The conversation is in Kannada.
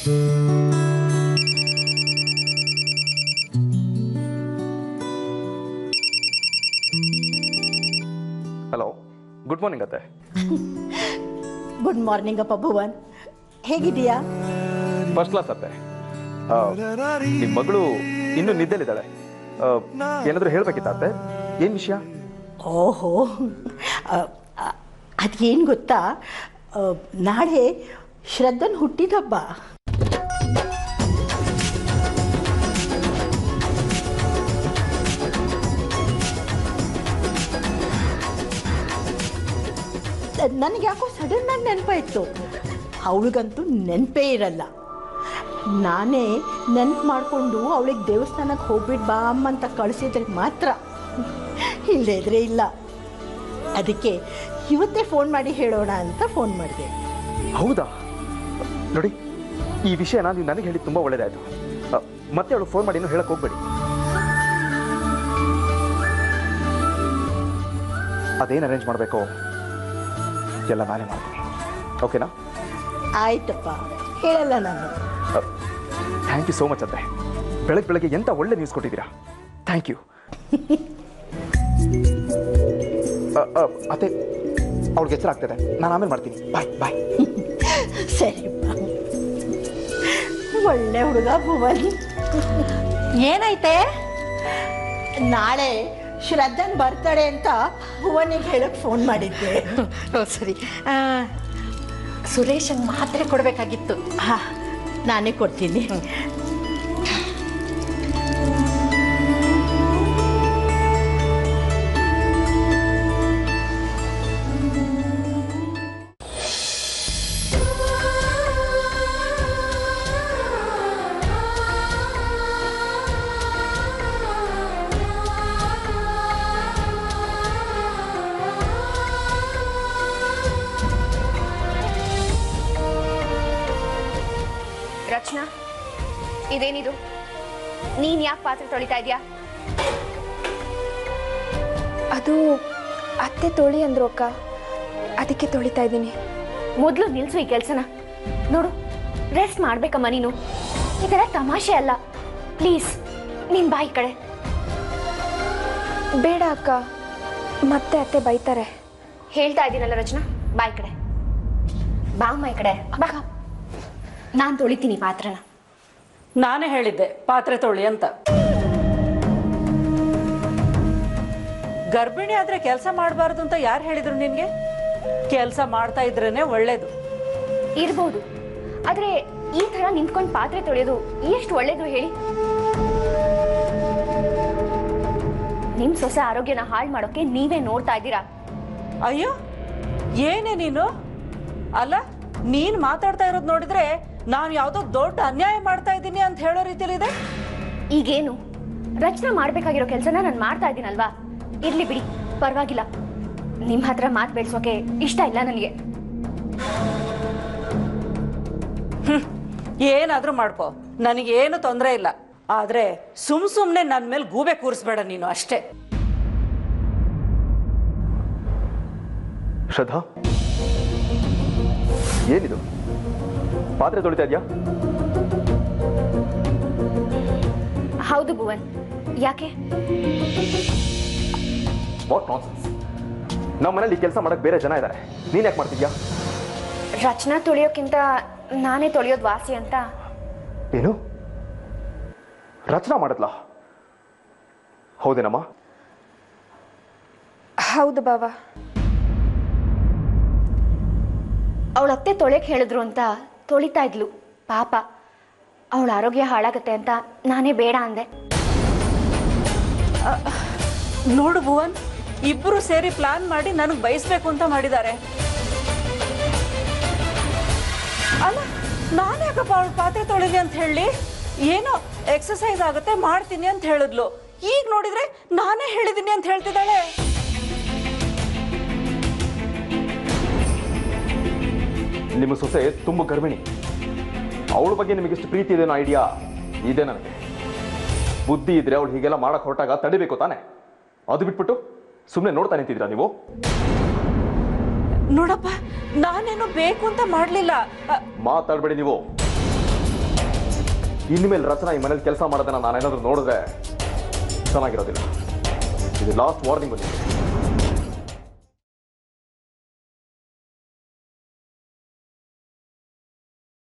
ಹಲೋ ಗುಡ್ ಮಾರ್ನಿಂಗ್ ಅತ್ತೆ ಗುಡ್ ಮಾರ್ನಿಂಗ್ ಅಪ್ಪ ಭುವನ್ ಹೇಗಿದೀಯಾ ಫಸ್ಟ್ ಕ್ಲಾಸ್ ಅತ್ತೆ ಆ, ನಿಮ್ ಮಗಳು ಇನ್ನೂ ನಿದ್ದೆಲಿದ್ದಾಳೆ ಆ, ಏನಾದ್ರೂ ಹೇಳ್ಬೇಕಿತ್ತ ಅತ್ತೆ ಏನ್ ವಿಷಯ ಓಹೋ ಅದೇನು ಗೊತ್ತಾ ಆ, ನಾಳೆ ಶ್ರದ್ಧನ್ ಹುಟ್ಟಿದಬ್ಬ ನನಗೆ ಯಾಕೋ ಸಡನ್ ಆಗಿ ನೆನಪಾಯಿತು ಅವಳಿಗಂತೂ ನೆನಪೇ ಇರಲ್ಲ ನಾನೇ ನೆನ್ಪು ಮಾಡಿಕೊಂಡು ಅವಳಿಗೆ ದೇವಸ್ಥಾನಕ್ಕೆ ಹೋಗ್ಬಿಟ್ಟು ಬಾ ಅಮ್ಮ ಅಂತ ಕಳಿಸಿದ್ರೆ ಮಾತ್ರ ಇಲ್ಲದೇ ಇದ್ರೆ ಇಲ್ಲ ಅದಕ್ಕೆ ಇವತ್ತೇ ಫೋನ್ ಮಾಡಿ ಹೇಳೋಣ ಅಂತ ಫೋನ್ ಮಾಡಿದೆ ಹೌದಾ ನೋಡಿ ಈ ವಿಷಯನ ನೀವು ನನಗೆ ಹೇಳಿ ತುಂಬಾ ಒಳ್ಳೇದಾಯ್ತು ಆ, ಮತ್ತೆ ಅವಳು ಫೋನ್ ಮಾಡಿ ಇನ್ನೂ ಹೇಳಕ್ ಹೋಗ್ಬೇಡಿ ಅದೇನು ಅರೇಂಜ್ ಮಾಡಬೇಕು ಎಲ್ಲ ನಾನೇ ಮಾಡ್ತೀನಿ ಓಕೆನಾ ಆಯ್ತಪ್ಪ ಹೇಳಲ್ಲ ನಾನು ಥ್ಯಾಂಕ್ ಯು ಸೋ ಮಚ್ ಅಂತೆ ಬೆಳಗ್ಗೆ ಬೆಳಗ್ಗೆ ಎಂತ ಒಳ್ಳೆ ನ್ಯೂಸ್ ಕೊಟ್ಟಿದ್ದೀರಾ ಥ್ಯಾಂಕ್ ಯು ಅತ್ತೆ ಅವ್ಳಿಗೆ ಎಚ್ಚರ ಆಗ್ತದೆ ನಾನು ಆಮೇಲೆ ಮಾಡ್ತೀನಿ ಬಾಯ್ ಬಾಯ್ ಸರಿಪ್ಪ ಒಳ್ಳೆ ಹುಡುಗ ಭುವನ್ ಏನಾಯ್ತೆ ನಾಳೆ ಶ್ರದ್ಧನ್ ಬರ್ತಾಳೆ ಅಂತ ಭುವನಿಗೆ ಹೇಳಕ್ ಫೋನ್ ಮಾಡಿದ್ದೆ ಓ ಸರಿ ಆ, ಸುರೇಶಂಗೆ ಮಾತ್ರೆ ಕೊಡಬೇಕಾಗಿತ್ತು ಹಾ ನಾನೇ ಕೊಡ್ತೀನಿ ರಚನಾ ಇದೇನಿದು ನೀನ್ ಯಾಕೆ ಪಾತ್ರೆ ತೊಳಿತಾ ಇದೀಯಾ ಅದು ಅತ್ತೆ ತೊಳಿ ಅಂದ್ರು ಅಕ್ಕ ಅದಕ್ಕೆ ತೊಳಿತಾ ಇದ್ದೀನಿ ಮೊದಲು ನಿಲ್ಸು ಈ ಕೆಲ್ಸನ ನೋಡು ರೆಸ್ಟ್ ಮಾಡ್ಬೇಕಮ್ಮ ನೀನು ಇದೆಲ್ಲ ತಮಾಷೆ ಅಲ್ಲ ಪ್ಲೀಸ್ ನೀನ್ ಬಾ ಈ ಕಡೆ ಬೇಡ ಅಕ್ಕ ಮತ್ತೆ ಅತ್ತೆ ಬೈತಾರೆ ಹೇಳ್ತಾ ಇದ್ದೀನಲ್ಲ ರಚನಾ ಬಾ ಈ ಕಡೆ ಬಾ ಅಮ್ಮ ಈ ಕಡೆ ಬಾ ನಾನು ತೊಳಿತೀನಿ ಪಾತ್ರನ ನಾನೇ ಹೇಳಿದ್ದೆ ಪಾತ್ರೆ ತೊಳಿ ಅಂತ ಗರ್ಭಿಣಿ ಆದ್ರೆ ಕೆಲಸ ಮಾಡಬಾರ್ದು ಅಂತ ಯಾರು ಹೇಳಿದ್ರು ನಿನ್ಗೆ ಕೆಲಸ ಮಾಡ್ತಾ ಇದ್ರೇನೆ ಒಳ್ಳೇದು ಇರ್ಬೋದು ಆದ್ರೆ ಈ ತರ ನಿಂತ್ಕೊಂಡು ಪಾತ್ರೆ ತೊಳೆಯೋದು ಎಷ್ಟು ಒಳ್ಳೇದು ಹೇಳಿ ನಿಮ್ ಸೊಸೆ ಆರೋಗ್ಯನ ಹಾಳು ಮಾಡೋಕೆ ನೀವೇ ನೋಡ್ತಾ ಇದ್ದೀರಾ ಅಯ್ಯೋ ಏನೇ ನೀನು ಅಲ್ಲ ನೀನ್ ಮಾತಾಡ್ತಾ ಇರೋದು ನೋಡಿದ್ರೆ ನಾನು ಯಾವುದೋ ದೊಡ್ಡ ಅನ್ಯಾಯ ಮಾಡ್ತಾ ಇದ್ದೀನಿ ಅಂತ ಹೇಳೋ ರೀತಿಲಿದೆ ಈಗೇನು ರಚನಾ ಮಾಡ್ಬೇಕಾಗಿರೋ ಕೆಲಸನ ನಾನು ಮಾಡ್ತಾ ಇದ್ದೀನಲ್ವಾ ಇರ್ಲಿ ಬಿಡಿ ಪರವಾಗಿಲ್ಲ ನಿಮ್ ಹತ್ರ ಮಾತು ಬೆಳೆಸೋಕೆ ಇಷ್ಟ ಇಲ್ಲ ನನಗೆ ಏನಾದ್ರೂ ಮಾಡ್ಕೋ ನನಗೇನು ತೊಂದರೆ ಇಲ್ಲ ಆದ್ರೆ ಸುಮ್ ಸುಮ್ನೆ ನನ್ನ ಮೇಲೆ ಗೂಬೆ ಕೂರಿಸ್ಬೇಡ ನೀನು ಅಷ್ಟೇ ಶ್ರದ್ಧಾ ಏನಿದು ಪಾತ್ರೆ ತೊಳಿತಾ ಇದೆಯಾ ಹೌದು ಭುವನ್ ಯಾಕೆ ವಾಟ್ ನಾನ್ಸೆನ್ಸ್ ನಮ್ಮ ಮನೇಲಿ ಕೆಲಸ ಮಾಡಕ್ ಬೇರೆ ಜನ ಇದ್ದಾರೆ ನೀನ್ ಯಾಕೆ ಮಾಡ್ತಿದ್ಯಾ ರಚನಾ ತೊಳೆಯೋಕ್ಕಿಂತ ನಾನೇ ತೊಳೆಯೋದು ವಾಸಿ ಅಂತ ಏನು ರಚನಾ ಮಾಡದ್ಲಾ ಹೌದೇನಮ್ಮ ಹೌದು ಬಾವ ಅವಳ ಅತ್ತೆ ತೊಳೆಯಕ್ಕೆ ಹೇಳಿದ್ರು ಅಂತ ತೊಳಿತಾ ಇದ್ಲು ಪಾಪ ಅವಳ ಆರೋಗ್ಯ ಹಾಳಾಗತ್ತೆ ಅಂತ ನಾನೇ ಬೇಡ ಅಂದೆ ನೋಡು ಭುವನ್ ಇಬ್ರು ಸೇರಿ ಪ್ಲಾನ್ ಮಾಡಿ ನನಗೆ ಬಯಸ್ಬೇಕು ಅಂತ ಮಾಡಿದ್ದಾರೆ ಅಲ್ಲ ನಾನ್ಯಾಕಪ್ಪ ಅವಳು ಪಾತ್ರೆ ತೊಳಿಲಿ ಅಂತ ಹೇಳಿ ಏನೋ ಎಕ್ಸಸೈಸ್ ಆಗುತ್ತೆ ಮಾಡ್ತೀನಿ ಅಂತ ಹೇಳಿದ್ಲು ಈಗ ನೋಡಿದ್ರೆ ನಾನೇ ಹೇಳಿದ್ದೀನಿ ಅಂತ ಹೇಳ್ತಿದ್ದಾಳೆ ನಿಮ್ಮ ಸೊಸೆ ತುಂಬ ಗರ್ಭಿಣಿ ಅವಳ ಬಗ್ಗೆ ನಿಮಗೆ ಎಷ್ಟು ಪ್ರೀತಿ ಇದೆನೋ ಐಡಿಯಾ ಇದೆ ನನಗೆ ಬುದ್ಧಿ ಇದ್ರೆ ಅವಳು ಹೀಗೆಲ್ಲ ಮಾಡಕ್ ಹೊರಟಾಗ ತಡಿಬೇಕು ತಾನೆ ಅದು ಬಿಟ್ಬಿಟ್ಟು ಸುಮ್ಮನೆ ನೋಡ್ತಾ ನಿಂತಿದ್ದೀರಾ ನೀವು ನೋಡಪ್ಪ ನಾನೇನು ಬೇಕು ಅಂತ ಮಾಡ್ಲಿಲ್ಲ ಅ, ಮಾತಾಡಬೇಡಿ ನೀವು ಇನ್ಮೇಲೆ ರಚನಾ ಈ ಮನೇಲಿ ಕೆಲಸ ಮಾಡೋದನ್ನ ನಾನೇನಾದ್ರೂ ನೋಡಿದ್ರೆ ಚೆನ್ನಾಗಿರೋದಿಲ್ಲ ಇದು ಲಾಸ್ಟ್ ವಾರ್ನಿಂಗ್ ಬಂದಿದೆ